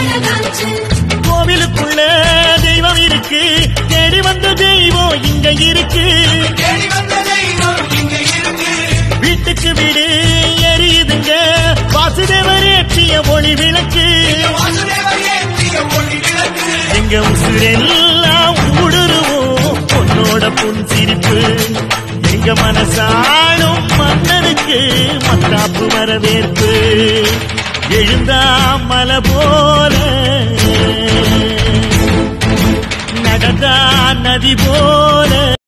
அழகாச்சு கோவிலுக்குள்ள தெய்வம் இருக்கு தேடி வந்த தெய்வம் இங்க இருக்கு தேடி வந்த தெய்வம் இங்க இருக்கு வீட்டுக்கு வீடு எரியுதுங்க வாசுதேவர் ஏற்றிய ஒளி விளக்கு வாசுதேவர் ஏற்றிய ஒளி விளக்கு எங்க உசுரெல்லாம் ஊடுருவோம் பொன்னோட புன் சிரிப்பு எங்க மனசாளும் மன்னனுக்கு மத்தாப்பு வரவேற்பு எழுந்தா மலை போல நடந்தா நதி போல